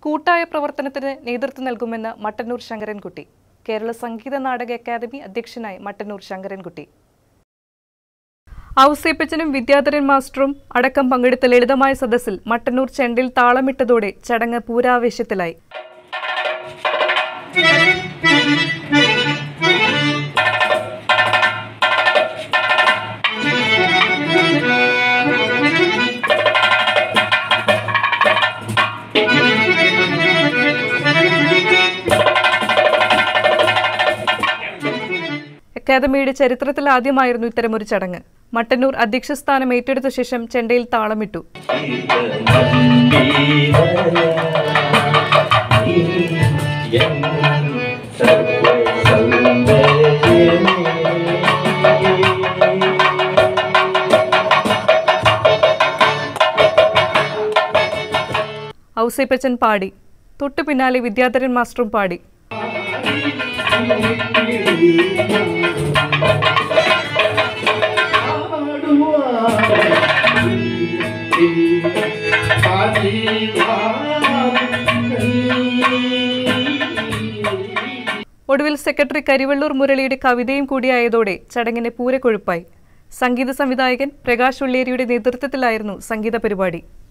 കൂട്ടായ പ്രവർത്തനത്തിന് നേതൃത്വം നൽകുമെന്ന് മട്ടന്നൂർ ശങ്കരൻകുട്ടി കേരള സംഗീത നാടക അക്കാദമി അധ്യക്ഷനായി മട്ടന്നൂർ ശങ്കരൻകുട്ടി ഔസേപ്പച്ചനും വിദ്യാധരൻ മാസ്റ്ററും അടക്കം പങ്കെടുത്ത ലളിതമായ സദസ്സിൽ മട്ടന്നൂർ ചെണ്ടിൽ താളമിട്ടതോടെ ചടങ്ങ് പൂരാവേശത്തിലായി അക്കാദമിയുടെ ചരിത്രത്തിൽ ആദ്യമായിരുന്നു ഇത്തരമൊരു ചടങ്ങ് മട്ടന്നൂർ അധ്യക്ഷ സ്ഥാനം ഏറ്റെടുത്ത ശേഷം ചെണ്ടയിൽ താളമിട്ടു ഔസേപ്പച്ചൻ പാടി തൊട്ടു പിന്നാലെ വിദ്യാധരൻ മാസ്റ്ററും പാടി ഒടുവിൽ സെക്രട്ടറി കരിവള്ളൂർ മുരളിയുടെ കവിതയും കൂടിയായതോടെ ചടങ്ങിന് പൂരക്കൊഴുപ്പായി സംഗീത സംവിധായകൻ പ്രകാശ് ഉള്ളേരിയുടെ നേതൃത്വത്തിലായിരുന്നു സംഗീത പരിപാടി